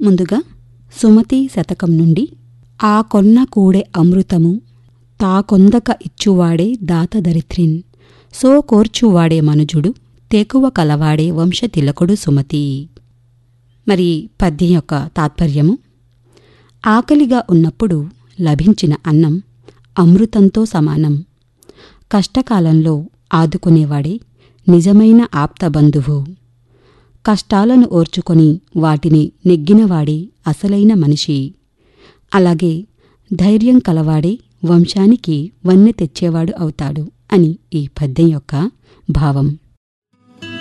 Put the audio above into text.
ముందుగా సుమతి శతకం నుండి ఆ కొన్న కూడే అమృతము తా కొందక ఇచ్చువాడే దాత దరిత్రిన్ సో కోర్చువాడే మనుజుడు తేకువ కలవాడే వంశతిలకుడు సుమతి మరి పద్యం యొక్క తాత్పర్యము ఆకలిగా ఉన్నప్పుడు లభించిన అన్నం అమృతంతో సమానం కష్టకాలంలో ఆదుకునేవాడే నిజమైన ఆప్తబంధువు కష్టాలను ఓర్చుకొని వాటిని నెగ్గినవాడే అసలైన మనిషి అలాగే ధైర్యం కలవాడే వంశానికి వన్నె తెచ్చేవాడు అవుతాడు అని ఈ పద్యం యొక్క భావం